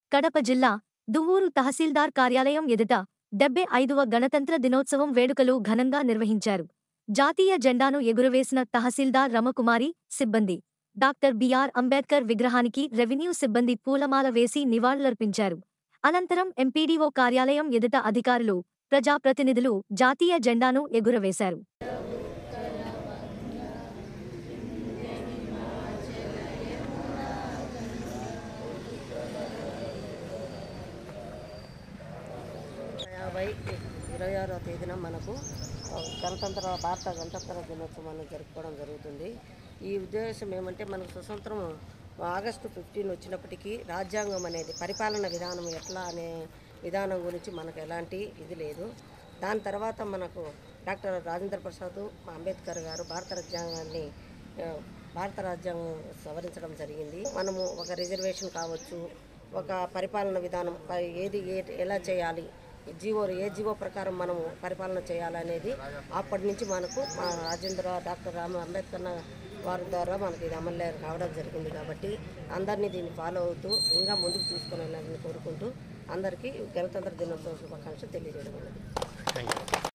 కడప జిల్లా దువ్వూరు తహసీల్దార్ కార్యాలయం ఎదుట డెబ్బై ఐదవ గణతంత్ర దినోత్సవం వేడుకలు ఘనంగా నిర్వహించారు జాతీయ జెండాను ఎగురవేసిన తహసీల్దార్ రమకుమారి సిబ్బంది డాక్టర్ బిఆర్ అంబేద్కర్ విగ్రహానికి రెవెన్యూ సిబ్బంది పూలమాల వేసి నివాళులర్పించారు అనంతరం ఎంపీడీఓ కార్యాలయం ఎదుట అధికారులు ప్రజాప్రతినిధులు జాతీయ జెండాను ఎగురవేశారు యాభై ఇరవై ఆరో తేదీన మనకు ఆ, గణతంత్ర భారత గణతంత్ర దినోత్సవాన్ని జరుపుకోవడం జరుగుతుంది ఈ ఉద్దేశం ఏమంటే మనకు స్వతంత్రం ఆగస్టు ఫిఫ్టీన్ వచ్చినప్పటికీ రాజ్యాంగం అనేది పరిపాలన విధానం ఎట్లా అనే విధానం గురించి మనకు ఎలాంటి ఇది లేదు దాని తర్వాత మనకు డాక్టర్ రాజేంద్ర ప్రసాద్ అంబేద్కర్ గారు భారత రాజ్యాంగాన్ని ఆ, భారత రాజ్యాంగం సవరించడం జరిగింది మనము ఒక రిజర్వేషన్ కావచ్చు ఒక పరిపాలన విధానం ప- ఏది ఏ ఎలా చేయాలి జీవో ఏ జీవో ప్రకారం మనము పరిపాలన చేయాలనేది అప్పటి నుంచి మనకు మా రాజేంద్ర డాక్టర్ రామ అంబేద్కర్ వారి ద్వారా మనకి ఇది అమలు కావడం జరిగింది కాబట్టి అందరినీ దీన్ని ఫాలో అవుతూ ఇంకా ముందుకు తీసుకుని వెళ్ళాలని కోరుకుంటూ అందరికీ గణతంత్ర దినోత్సవ శుభాకాంక్షలు తెలియజేయడం అనేది థ్యాంక్ యూ